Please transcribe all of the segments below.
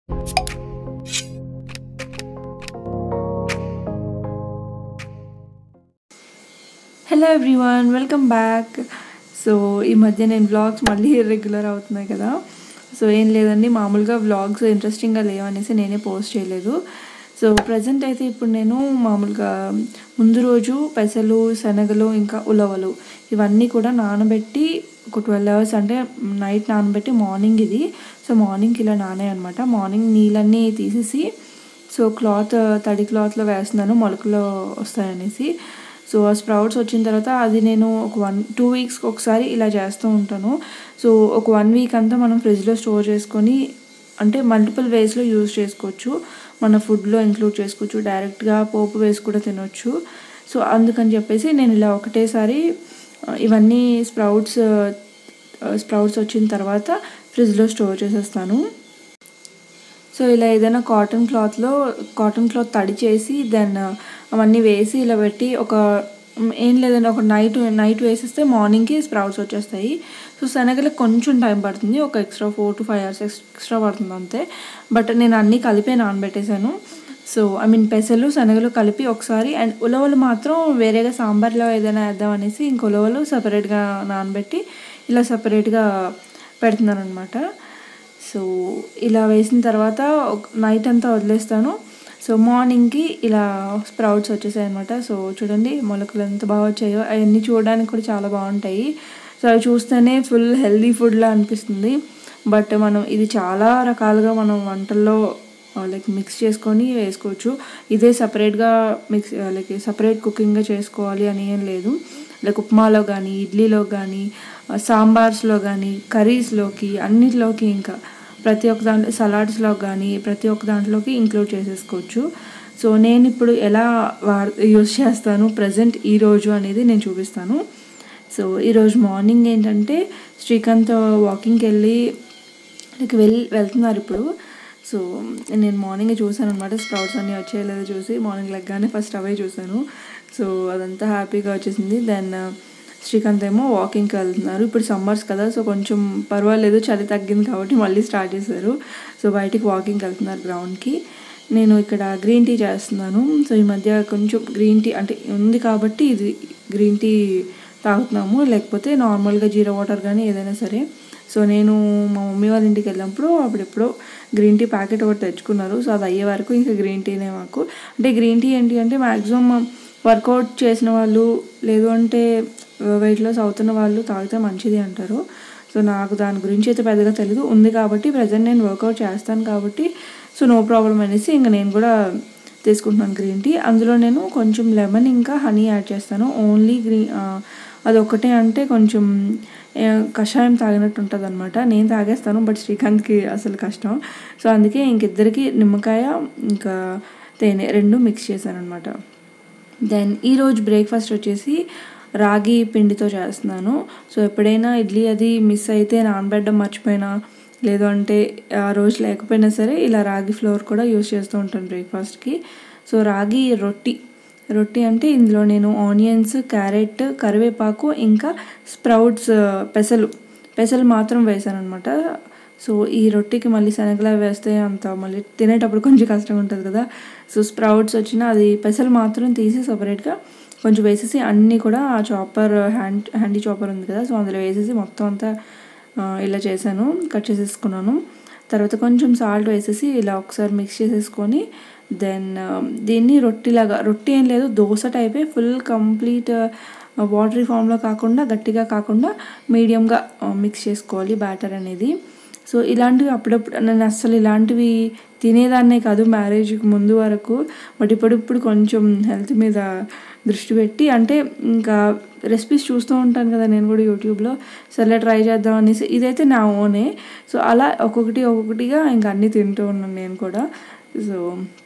hello everyone welcome back so ఈ మధ్య నేను వ్లాగ్స్ మళ్ళీ రెగ్యులర్ అవుతున్నాయి కదా సో ఏం లేదండి మామూలుగా వ్లాగ్స్ ఇంట్రెస్టింగ్గా లేవనేసి నేనే పోస్ట్ చేయలేదు సో ప్రజెంట్ అయితే ఇప్పుడు నేను మామూలుగా ముందు రోజు పెసలు శనగలు ఇంకా ఉలవలు ఇవన్నీ కూడా నానబెట్టి ఒక ట్వెల్వ్ అవర్స్ అంటే నైట్ నానబెట్టి మార్నింగ్ ఇది సో మార్నింగ్కి ఇలా నానే అనమాట మార్నింగ్ నీళ్ళన్నీ తీసేసి సో క్లాత్ తడి క్లాత్లో వేస్తున్నాను మొలకలు వస్తాయనేసి సో ఆ స్ప్రౌట్స్ వచ్చిన తర్వాత అది నేను ఒక వన్ టూ వీక్స్కి ఒకసారి ఇలా చేస్తూ ఉంటాను సో ఒక వన్ వీక్ అంతా మనం ఫ్రిడ్జ్లో స్టోర్ చేసుకొని అంటే మల్టిపుల్ వేస్లో యూజ్ చేసుకోవచ్చు మన ఫుడ్లో ఇంక్లూడ్ చేసుకోవచ్చు డైరెక్ట్గా పోపు వేసి కూడా తినొచ్చు సో అందుకని చెప్పేసి నేను ఇలా ఒకటేసారి ఇవన్నీ స్ప్రౌట్స్ స్ప్రౌట్స్ వచ్చిన తర్వాత ఫ్రిడ్జ్లో స్టోర్ చేసేస్తాను సో ఇలా ఏదైనా కాటన్ క్లాత్లో కాటన్ క్లాత్ తడి చేసి దెన్ అవన్నీ వేసి ఇలా పెట్టి ఒక ఏం లేదండి ఒక నైట్ నైట్ వేసేస్తే మార్నింగ్కి స్ప్రౌట్స్ వచ్చేస్తాయి సో శనగలకు కొంచెం టైం పడుతుంది ఒక extra four to five hours extra పడుతుంది అంతే బట్ నేను అన్నీ కలిపే నానబెట్టేశాను సో ఐ మీన్ పెసలు శనగలు కలిపి ఒకసారి అండ్ ఉలవలు మాత్రం వేరేగా సాంబార్లో ఏదైనా వేద్దాం అనేసి ఇంక ఉలవలు సపరేట్గా నానబెట్టి ఇలా సపరేట్గా పెడుతున్నాను అనమాట సో ఇలా వేసిన తర్వాత నైట్ అంతా వదిలేస్తాను సో మార్నింగ్కి ఇలా స్ప్రౌట్స్ వచ్చేసాయి అనమాట సో చూడండి మొలకలు ఎంత బాగా వచ్చాయో అవన్నీ చూడడానికి కూడా చాలా బాగుంటాయి సో అవి చూస్తేనే ఫుల్ హెల్దీ ఫుడ్లా అనిపిస్తుంది బట్ మనం ఇది చాలా రకాలుగా మనం వంటల్లో లైక్ మిక్స్ చేసుకొని వేసుకోవచ్చు ఇదే సపరేట్గా మిక్స్ లైక్ సపరేట్ కుకింగ్గా చేసుకోవాలి అని ఏం లేదు లైక్ ఉప్మాలో కానీ ఇడ్లీలో కానీ సాంబార్స్లో కానీ కర్రీస్లోకి అన్నిటిలోకి ఇంకా ప్రతి ఒక్క దాంట్లో సలాడ్స్లో కానీ ప్రతి ఒక్క దాంట్లోకి ఇంక్లూడ్ చేసేసుకోవచ్చు సో నేను ఇప్పుడు ఎలా వాడ యూస్ చేస్తాను ప్రజెంట్ ఈరోజు అనేది నేను చూపిస్తాను సో ఈరోజు మార్నింగ్ ఏంటంటే శ్రీకాంత్ వాకింగ్కి వెళ్ళి లైక్ వెళ్ళి వెళ్తున్నారు ఇప్పుడు సో నేను మార్నింగ్ చూసాను అనమాట స్ప్రౌట్స్ అన్నీ వచ్చేయలేదో చూసి మార్నింగ్ లెగ్గానే ఫస్ట్ అవే చూసాను సో అదంతా హ్యాపీగా వచ్చేసింది దెన్ శ్రీకాంత్ ఏమో వాకింగ్కి వెళ్తున్నారు ఇప్పుడు సమ్మర్స్ కదా సో కొంచెం పర్వాలేదు చలి తగ్గింది కాబట్టి మళ్ళీ స్టార్ట్ చేశారు సో బయటికి వాకింగ్కి వెళ్తున్నారు గ్రౌండ్కి నేను ఇక్కడ గ్రీన్ టీ చేస్తున్నాను సో ఈ మధ్య కొంచెం గ్రీన్ టీ అంటే ఉంది కాబట్టి ఇది గ్రీన్ టీ తాగుతున్నాము లేకపోతే నార్మల్గా జీరో వాటర్ కానీ ఏదైనా సరే సో నేను మా మమ్మీ వాళ్ళ ఇంటికి వెళ్ళినప్పుడు అప్పుడెప్పుడో గ్రీన్ టీ ప్యాకెట్ ఒకటి తెచ్చుకున్నారు సో అది అయ్యే వరకు ఇంకా గ్రీన్ టీనే మాకు అంటే గ్రీన్ టీ ఏంటి అంటే మ్యాక్సిమం వర్కౌట్ చేసిన వాళ్ళు లేదు అంటే వెయిట్ లాస్ అవుతున్న వాళ్ళు తాగితే మంచిది అంటారు సో నాకు దాని గురించి అయితే పెద్దగా తెలియదు ఉంది కాబట్టి ప్రజెంట్ నేను వర్కౌట్ చేస్తాను కాబట్టి సో నో ప్రాబ్లం అనేసి ఇంకా నేను కూడా తీసుకుంటున్నాను గ్రీన్ టీ అందులో నేను కొంచెం లెమన్ ఇంకా హనీ యాడ్ చేస్తాను ఓన్లీ గ్రీన్ అదొక్కటే అంటే కొంచెం కషాయం తాగినట్టు ఉంటుంది అనమాట నేను తాగేస్తాను బట్ శ్రీకాంత్కి అసలు కష్టం సో అందుకే ఇంకిద్దరికి నిమ్మకాయ ఇంకా తేనె రెండు మిక్స్ చేశాను అనమాట దెన్ ఈరోజు బ్రేక్ఫాస్ట్ వచ్చేసి రాగి పిండితో చేస్తున్నాను సో ఎప్పుడైనా ఇడ్లీ అది మిస్ అయితే నానబెట్టడం మర్చిపోయినా లేదు అంటే ఆ రోజు లేకపోయినా సరే ఇలా రాగి ఫ్లోర్ కూడా యూస్ చేస్తూ ఉంటాను బ్రేక్ఫాస్ట్కి సో రాగి రొట్టి రొట్టి అంటే ఇందులో నేను ఆనియన్స్ క్యారెట్ కరివేపాకు ఇంకా స్ప్రౌట్స్ పెసలు పెసలు మాత్రం వేసాను అనమాట సో ఈ రొట్టికి మళ్ళీ శనగలా వేస్తే అంత మళ్ళీ తినేటప్పుడు కొంచెం కష్టంగా ఉంటుంది కదా సో స్ప్రౌట్స్ వచ్చిన అది పెసలు మాత్రం తీసి సపరేట్గా కొంచెం వేసేసి అన్నీ కూడా ఆ చాపర్ హ్యాండ్ హ్యాండీ చాపర్ ఉంది కదా సో అందులో వేసేసి మొత్తం అంతా ఇలా చేశాను కట్ చేసేసుకున్నాను తర్వాత కొంచెం సాల్ట్ వేసేసి ఇలా ఒకసారి మిక్స్ చేసేసుకొని దెన్ దీన్ని రొట్టిలాగా రొట్టి ఏం లేదు దోశ టైపే ఫుల్ కంప్లీట్ వాటరీ ఫామ్లో కాకుండా గట్టిగా కాకుండా మీడియంగా మిక్స్ చేసుకోవాలి బ్యాటర్ అనేది సో ఇలాంటివి అప్పుడప్పుడు నేను అస్సలు ఇలాంటివి తినేదాన్నే కాదు మ్యారేజ్కి ముందు వరకు బట్ ఇప్పుడిప్పుడు కొంచెం హెల్త్ మీద దృష్టి పెట్టి అంటే ఇంకా రెసిపీస్ చూస్తూ ఉంటాను కదా నేను కూడా యూట్యూబ్లో సరే ట్రై చేద్దాం అనేసి ఇదైతే నా ఓనే సో అలా ఒక్కొక్కటి ఒక్కొక్కటిగా ఇంకా అన్నీ తింటూ ఉన్నాను నేను కూడా సో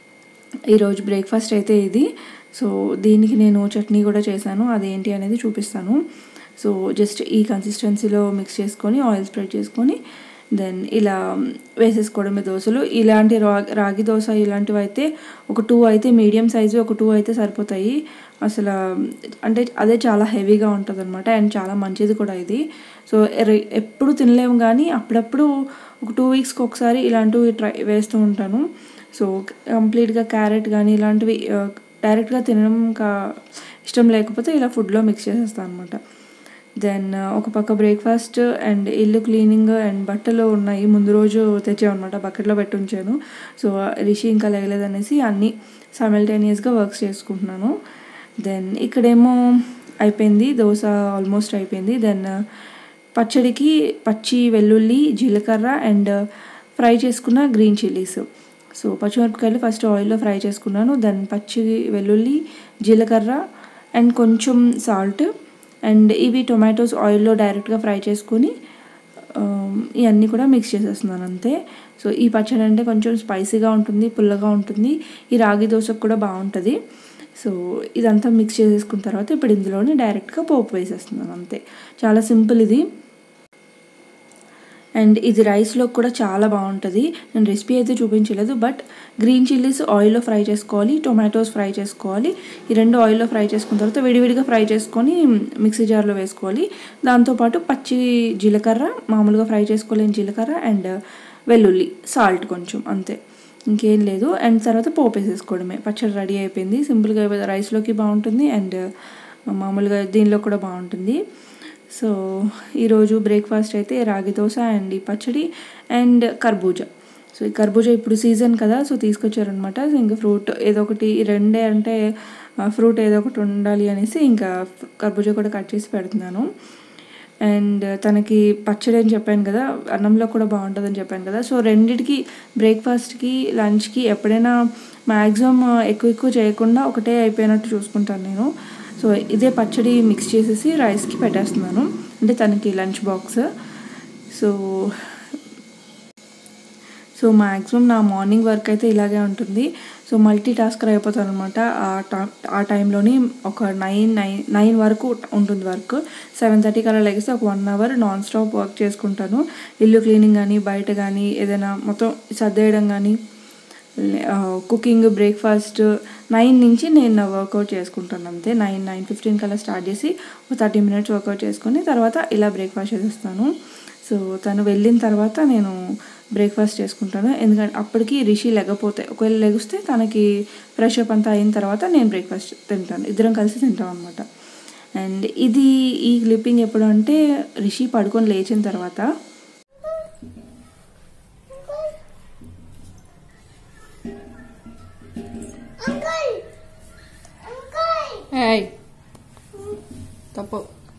ఈరోజు బ్రేక్ఫాస్ట్ అయితే ఇది సో దీనికి నేను చట్నీ కూడా చేశాను అదేంటి అనేది చూపిస్తాను సో జస్ట్ ఈ కన్సిస్టెన్సీలో మిక్స్ చేసుకొని ఆయిల్ స్ప్రెడ్ చేసుకొని దెన్ ఇలా వేసేసుకోవడమే దోశలు ఇలాంటి రా రాగి దోశ ఇలాంటివి అయితే ఒక టూ అయితే మీడియం సైజు ఒక టూ అయితే సరిపోతాయి అసలు అంటే అదే చాలా హెవీగా ఉంటుంది అనమాట అండ్ చాలా మంచిది కూడా ఇది సో ఎప్పుడు తినలేము కానీ అప్పుడప్పుడు ఒక టూ వీక్స్కి ఒకసారి ఇలాంటివి ట్రై వేస్తూ ఉంటాను సో కంప్లీట్గా క్యారెట్ కానీ ఇలాంటివి ఆ, డైరెక్ట్గా తినడం కా ఇష్టం లేకపోతే ఇలా ఫుడ్లో మిక్స్ చేసేస్తాను అనమాట దెన్ ఒక పక్క బ్రేక్ఫాస్ట్ అండ్ ఇల్లు క్లీనింగ్ అండ్ బట్టలు ఉన్నాయి ముందు రోజు తెచ్చామన్నమాట బకెట్లో పెట్టి ఉంచాను సో రిషి ఇంకా లేగలేదనేసి అన్నీ సైమల్టేనియస్గా వర్క్స్ చేసుకుంటున్నాను దెన్ ఇక్కడేమో అయిపోయింది దోశ ఆల్మోస్ట్ అయిపోయింది దెన్ పచ్చడికి పచ్చి వెల్లుల్లి జీలకర్ర అండ్ ఫ్రై చేసుకున్న గ్రీన్ చిల్లీస్ సో పచ్చిమిరపకాయలు ఫస్ట్ ఆయిల్లో ఫ్రై చేసుకున్నాను దెన్ పచ్చి వెల్లుల్లి జీలకర్ర అండ్ కొంచెం సాల్ట్ అండ్ ఇవి టొమాటోస్ ఆయిల్లో డైరెక్ట్గా ఫ్రై చేసుకొని ఆమ్, ఇవన్నీ కూడా మిక్స్ చేసేస్తున్నాను అంతే సో ఈ పచ్చడి అంటే కొంచెం స్పైసీగా ఉంటుంది పుల్లగా ఉంటుంది ఈ రాగి దోశకు కూడా బాగుంటుంది సో ఇదంతా మిక్స్ చేసేసుకున్న తర్వాత ఇప్పుడు ఇందులోనే డైరెక్ట్గా పోపు వేసేస్తున్నాను అంతే చాలా సింపుల్ ఇది అండ్ ఇది రైస్లో కూడా చాలా బాగుంటుంది నేను రెసిపీ అయితే చూపించలేదు బట్ గ్రీన్ చిల్లీస్ ఆయిల్లో ఫ్రై చేసుకోవాలి టొమాటోస్ ఫ్రై చేసుకోవాలి ఈ రెండు ఆయిల్లో ఫ్రై చేసుకున్న తర్వాత విడివిడిగా ఫ్రై చేసుకొని మిక్సీ జార్లో వేసుకోవాలి దాంతోపాటు పచ్చి జీలకర్ర మామూలుగా ఫ్రై చేసుకోలేని జీలకర్ర అండ్ వెల్లుల్లి సాల్ట్ కొంచెం అంతే ఇంకేం లేదు అండ్ తర్వాత పోపు వేసేసుకోవడమే పచ్చడి రెడీ అయిపోయింది సింపుల్గా రైస్లోకి బాగుంటుంది అండ్ మామూలుగా దీనిలో కూడా బాగుంటుంది సో ఈరోజు బ్రేక్ఫాస్ట్ అయితే రాగి దోశ అండ్ ఈ పచ్చడి అండ్ కర్బూజా సో ఈ కర్బూజా ఇప్పుడు సీజన్ కదా సో తీసుకొచ్చారనమాట సో ఇంకా ఫ్రూట్ ఏదో ఒకటి ఈ రెండే అంటే ఫ్రూట్ ఏదో ఒకటి ఉండాలి అనేసి ఇంకా కర్బూజా కూడా కట్ చేసి పెడుతున్నాను అండ్ తనకి పచ్చడి అని చెప్పాను కదా అన్నంలో కూడా బాగుంటుందని చెప్పాను కదా సో రెండిటికి బ్రేక్ఫాస్ట్కి లంచ్కి ఎప్పుడైనా మ్యాక్సిమం ఎక్కువ ఎక్కువ చేయకుండా ఒకటే అయిపోయినట్టు చూసుకుంటాను నేను సో ఇదే పచ్చడి మిక్స్ చేసేసి రైస్కి పెట్టేస్తున్నాను అంటే తనకి lunch box so so maximum నా మార్నింగ్ వర్క్ అయితే ఇలాగే ఉంటుంది సో మల్టీ టాస్కర్ అయిపోతాను అనమాట ఆ టా ఆ టైంలోని ఒక నైన్ నైన్ నైన్ వరకు ఉంటుంది వర్క్ సెవెన్ థర్టీకి అలా లెగిస్తే ఒక one hour non stop work చేసుకుంటాను ఇల్లు క్లీనింగ్ కానీ బయట కానీ ఏదైనా మొత్తం సర్దేయడం కానీ కుకింగ్ బ్రేక్ఫాస్ట్ నైన్ నుంచి నేను నా వర్కౌట్ చేసుకుంటాను అంతే నైన్ నైన్ ఫిఫ్టీన్ కల్లా స్టార్ట్ చేసి ఒక థర్టీ మినిట్స్ వర్కౌట్ చేసుకొని తర్వాత ఇలా బ్రేక్ఫాస్ట్ చేసేస్తాను సో తను వెళ్ళిన తర్వాత నేను బ్రేక్ఫాస్ట్ చేసుకుంటాను ఎందుకంటే అప్పటికి రిషి లెగపోతే ఒకవేళ లెగిస్తే తనకి ఫ్రెష్ అప్ అంతా అయిన తర్వాత నేను బ్రేక్ఫాస్ట్ తింటాను ఇద్దరం కలిసి తింటాం అనమాట అండ్ ఇది ఈ క్లిప్పింగ్ ఎప్పుడు అంటే రిషి పడుకొని లేచిన తర్వాత ఏయ్ తప్పు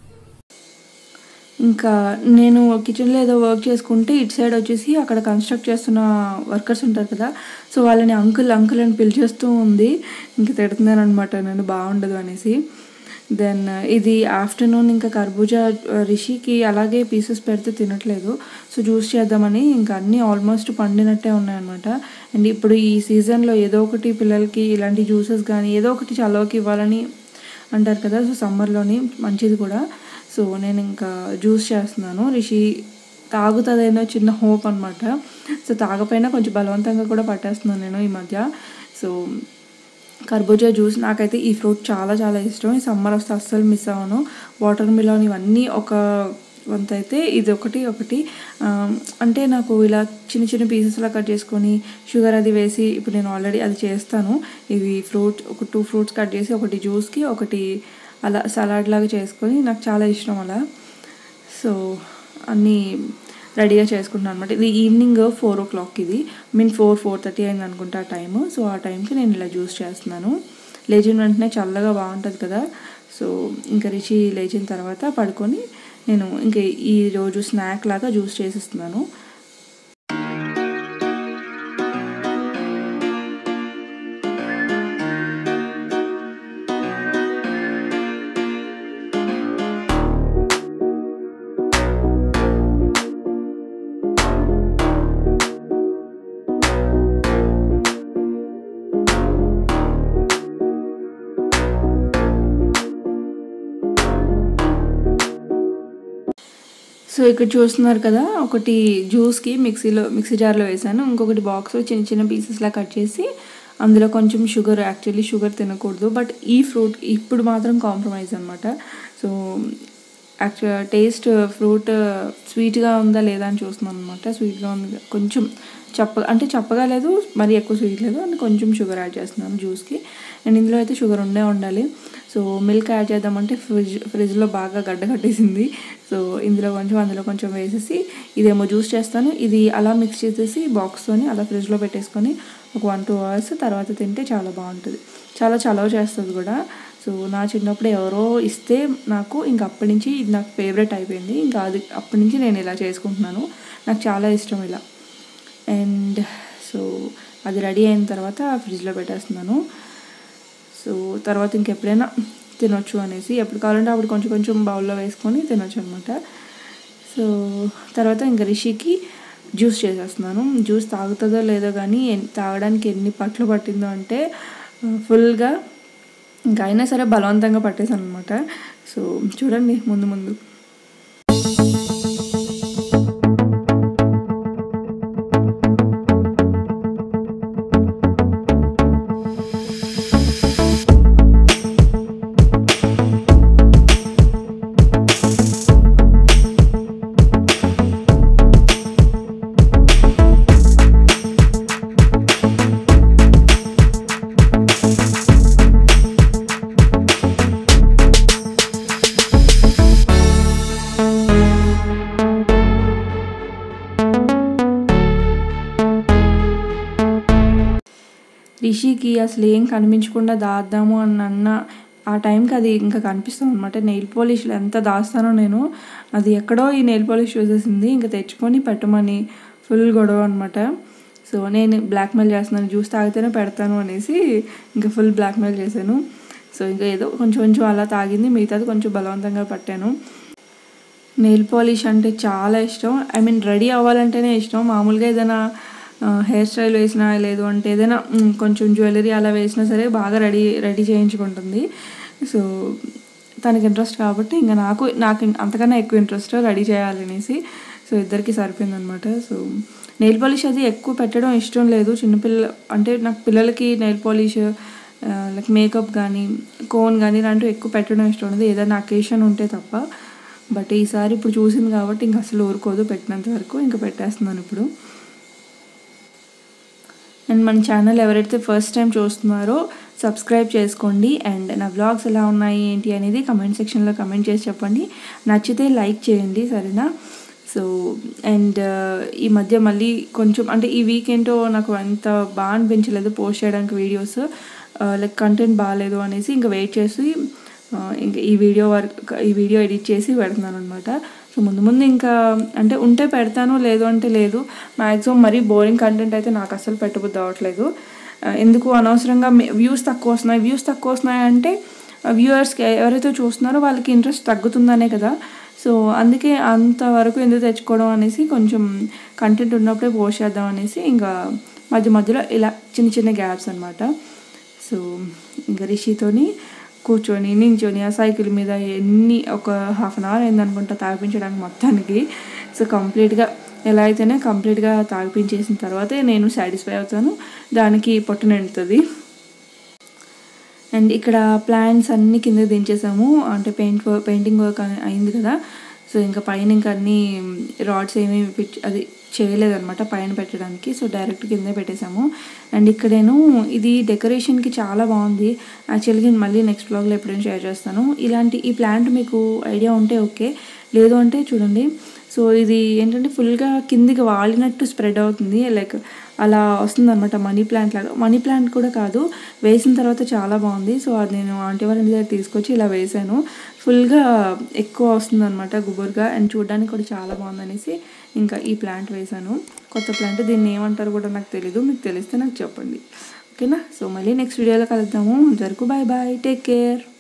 ఇంకా నేను కిచెన్లో ఏదో వర్క్ చేసుకుంటే ఇటు సైడ్ వచ్చేసి అక్కడ కన్స్ట్రక్ట్ చేస్తున్న వర్కర్స్ ఉంటారు కదా సో వాళ్ళని అంకుల్ అంకుల్ అని పిలిచేస్తూ ఉంది ఇంక తిడుతున్నాను అనమాట నేను బాగుండదు అనేసి దెన్ ఇది ఆఫ్టర్నూన్ ఇంకా కర్బూజా రిషికి అలాగే పీసెస్ పెడితే తినట్లేదు సో జ్యూస్ చేద్దామని ఇంకా అన్నీ ఆల్మోస్ట్ పండినట్టే ఉన్నాయన్నమాట అండ్ ఇప్పుడు ఈ సీజన్లో ఏదో ఒకటి పిల్లలకి ఇలాంటి జ్యూసెస్ కానీ ఏదో ఒకటి చల్లవకి ఇవ్వాలని అంటారు కదా సో సమ్మర్లోని మంచిది కూడా సో నేను ఇంకా జ్యూస్ చేస్తున్నాను రిషి తాగుతుందేనో చిన్న హోప్ అనమాట సో తాగపోయినా కొంచెం బలవంతంగా కూడా పట్టేస్తున్నాను నేను ఈ మధ్య సో కర్బూజా జ్యూస్ నాకైతే ఈ ఫ్రూట్ చాలా చాలా ఇష్టం ఈ సమ్మర్ వస్తే అస్సలు మిస్ అవ్వను వాటర్ మిలాన్ ఇవన్నీ ఒక వంత అయితే ఇది ఒకటి ఒకటి ఆ, అంటే నాకు ఇలా చిన్న చిన్న పీసెస్లా కట్ చేసుకొని షుగర్ అది వేసి ఇప్పుడు నేను ఆల్రెడీ అది చేస్తాను ఇవి ఫ్రూట్ ఒక టూ ఫ్రూట్స్ కట్ చేసి ఒకటి జ్యూస్కి ఒకటి అలా సలాడ్ లాగా చేసుకొని నాకు చాలా ఇష్టం అలా సో అన్నీ రెడీగా చేసుకుంటున్నాను అనమాట ఇది ఈవినింగ్ ఫోర్ ఓ క్లాక్ ఇది మీన్ ఫోర్ ఫోర్ థర్టీ అయింది అనుకుంటా ఆ టైము సో ఆ టైంకి నేను ఇలా జ్యూస్ చేస్తున్నాను లేచిన వెంటనే చల్లగా బాగుంటుంది కదా సో ఇంకా రిచి లేచిన తర్వాత పడుకొని నేను ఇంక ఈ రోజు స్నాక్ లాగా జ్యూస్ చేసిస్తున్నాను సో ఇక్కడ చూస్తున్నారు కదా ఒకటి జ్యూస్కి మిక్సీలో మిక్సీ జార్లో వేసాను ఇంకొకటి బాక్స్లో చిన్న చిన్న పీసెస్లా కట్ చేసి అందులో కొంచెం షుగర్ యాక్చువల్లీ షుగర్ తినకూడదు బట్ ఈ ఫ్రూట్ ఇప్పుడు మాత్రం కాంప్రమైజ్ అనమాట సో యాక్చువల్ టేస్ట్ ఫ్రూట్ స్వీట్గా ఉందా లేదా అని చూస్తున్నాను అనమాట స్వీట్గా ఉంది కొంచెం చప్ప అంటే చప్పగా లేదు మరి ఎక్కువ స్వీట్ లేదు అండ్ కొంచెం షుగర్ యాడ్ చేస్తున్నాను జ్యూస్కి అండ్ ఇందులో అయితే షుగర్ ఉండే ఉండాలి సో మిల్క్ యాడ్ చేద్దామంటే ఫ్రిడ్జ్ ఫ్రిడ్జ్లో బాగా గడ్డ కట్టేసింది సో ఇందులో కొంచెం అందులో కొంచెం వేసేసి ఇదేమో జ్యూస్ చేస్తాను ఇది అలా మిక్స్ చేసేసి బాక్స్తోని అలా ఫ్రిడ్జ్లో పెట్టేసుకొని ఒక వన్ టూ అవర్స్ తర్వాత తింటే చాలా బాగుంటుంది చాలా చలవ చేస్తుంది కూడా సో నా చిన్నప్పుడు ఎవరో ఇస్తే నాకు ఇంకా అప్పటి నుంచి ఇది నాకు ఫేవరెట్ అయిపోయింది ఇంకా అది అప్పటి నుంచి నేను ఇలా చేసుకుంటున్నాను నాకు చాలా ఇష్టం ఇలా అండ్ సో అది రెడీ అయిన తర్వాత ఫ్రిడ్జ్లో పెట్టేస్తున్నాను సో తర్వాత ఇంకెప్పుడైనా తినొచ్చు అనేసి ఎప్పుడు కావాలంటే అప్పుడు కొంచెం కొంచెం బౌల్లో వేసుకొని తినొచ్చు అనమాట సో తర్వాత ఇంకా రిషికి జ్యూస్ చేసేస్తున్నాను జ్యూస్ తాగుతుందో లేదో కానీ ఎన్- తాగడానికి ఎన్ని పట్లు పట్టిందో అంటే ఫుల్గా ఇంకా అయినా సరే బలవంతంగా పట్టేశాను అనమాట సో చూడండి ముందు ముందు రిషికి అసలు ఏం కనిపించకుండా దాద్దాము అని అన్న ఆ టైంకి అది ఇంకా కనిపిస్తుంది అనమాట నెయిల్ పాలిష్లు ఎంత దాస్తానో నేను అది ఎక్కడో ఈ నెయిల్ పాలిష్ చూసేసింది ఇంకా తెచ్చుకొని పెట్టమని ఫుల్ గొడవ అనమాట సో నేను బ్లాక్మెయిల్ చేస్తున్నాను జ్యూస్ తాగితేనే పెడతాను అనేసి ఇంకా ఫుల్ బ్లాక్మెయిల్ చేశాను సో ఇంకా ఏదో కొంచెం కొంచెం అలా తాగింది మిగతాది కొంచెం బలవంతంగా పట్టాను నెయిల్ పాలిష్ అంటే చాలా ఇష్టం ఐ మీన్ రెడీ అవ్వాలంటేనే ఇష్టం మామూలుగా ఏదైనా హెయిర్ స్టైల్ వేసినా లేదు అంటే ఏదైనా మ్, కొంచెం జ్యువెలరీ అలా వేసినా సరే బాగా రెడీ రెడీ చేయించుకుంటుంది సో తనకి ఇంట్రెస్ట్ కాబట్టి ఇంకా నాకు నాకు ఇం- అంతకన్నా ఎక్కువ ఇంట్రెస్ట్ రెడీ చేయాలనేసి సో ఇద్దరికి సరిపోయిందనమాట సో నెయిల్ పాలిష్ అది ఎక్కువ పెట్టడం ఇష్టం లేదు చిన్నపిల్ల అంటే నాకు పిల్లలకి నెయిల్ పాలిష్ లైక్ మేకప్ కానీ కోన్ కానీ ఇలాంటివి ఎక్కువ పెట్టడం ఇష్టం ఉండదు ఏదైనా అకేషన్ ఉంటే తప్ప బట్ ఈసారి ఇప్పుడు చూసింది కాబట్టి ఇంక అసలు ఊరుకోదు పెట్టినంత వరకు ఇంకా పెట్టేస్తున్నాను ఇప్పుడు అండ్ మన ఛానల్ ఎవరైతే ఫస్ట్ టైం చూస్తున్నారో సబ్స్క్రైబ్ చేసుకోండి అండ్ నా బ్లాగ్స్ ఎలా ఉన్నాయి ఏంటి అనేది కమెంట్ సెక్షన్లో కమెంట్ చేసి చెప్పండి నచ్చితే లైక్ చేయండి సరేనా సో అండ్ ఈ మధ్య మళ్ళీ కొంచెం అంటే ఈ వీక్ ఏంటో నాకు అంత బాగా అనిపించలేదు పోస్ట్ చేయడానికి వీడియోస్ లైక్ కంటెంట్ బాగాలేదు అనేసి ఇంకా వెయిట్ చేసి ఆ, ఇంకా ఈ వీడియో వర్క్ ఈ వీడియో ఎడిట్ చేసి పెడుతున్నాను అనమాట సో ముందు ముందు ఇంకా అంటే ఉంటే పెడతాను లేదు అంటే లేదు మ్యాక్సిమం మరీ బోరింగ్ కంటెంట్ అయితే నాకు అసలు పెట్టబుద్ధి అవ్వట్లేదు ఆ, ఎందుకు అనవసరంగా వ్యూస్ తక్కువ వస్తున్నాయి వ్యూస్ తక్కువ వస్తున్నాయి అంటే వ్యూవర్స్కి ఎవరైతే చూస్తున్నారో వాళ్ళకి ఇంట్రెస్ట్ తగ్గుతుందనే కదా సో అందుకే అంతవరకు ఎందుకు తెచ్చుకోవడం అనేసి కొంచెం కంటెంట్ ఉన్నప్పుడే పోస్ట్ చేద్దాం అనేసి ఇంకా మధ్య మధ్యలో ఇలా చిన్న చిన్న గ్యాప్స్ అనమాట సో ఇంకా రిషితోని కూర్చొని నించొని ఆ సైకిల్ మీద ఎన్ని ఒక హాఫ్ అన్ అవర్ అయిందనుకుంటా తాగిపించడానికి మొత్తానికి సో కంప్లీట్గా ఎలా అయితేనే కంప్లీట్గా తాగిపించేసిన తర్వాతే నేను సాటిస్ఫై అవుతాను దానికి పొట్టు నిండుతుంది అండ్ ఇక్కడ ప్లాంట్స్ అన్ని కింద దించేసాము అంటే పెయింట్ వర్క్ పెయింటింగ్ వర్క్ అయింది కదా సో ఇంకా పైన ఇంకా అన్ని రాడ్స్ ఏమీ పిచ్ అది చేయలేదన్నమాట పైన పెట్టడానికి సో డైరెక్ట్ కిందే పెట్టేశాము అండ్ ఇక్కడేను ఇది డెకరేషన్కి చాలా బాగుంది యాక్చువల్గా నేను మళ్ళీ నెక్స్ట్ బ్లాగ్లో ఎప్పుడైనా షేర్ చేస్తాను ఇలాంటి ఈ ప్లాంట్ మీకు ఐడియా ఉంటే ఓకే లేదు అంటే చూడండి సో ఇది ఏంటంటే ఫుల్గా కిందికి వాలినట్టు స్ప్రెడ్ అవుతుంది లైక్ అలా వస్తుంది అనమాట మనీ ప్లాంట్ లాగా మనీ ప్లాంట్ కూడా కాదు వేసిన తర్వాత చాలా బాగుంది సో అది నేను ఆంటీ వాళ్ళ ఇంటి దగ్గర తీసుకొచ్చి ఇలా వేసాను ఫుల్గా ఎక్కువ వస్తుంది అనమాట గుబురుగా అండ్ చూడడానికి కూడా చాలా బాగుంది అనేసి ఇంకా ఈ ప్లాంట్ వేసాను కొత్త ప్లాంట్ దీన్ని ఏమంటారు కూడా నాకు తెలీదు మీకు తెలిస్తే నాకు చెప్పండి ఓకేనా సో మళ్ళీ నెక్స్ట్ వీడియోలో కలుద్దాము అంతవరకు బాయ్ బాయ్ టేక్ కేర్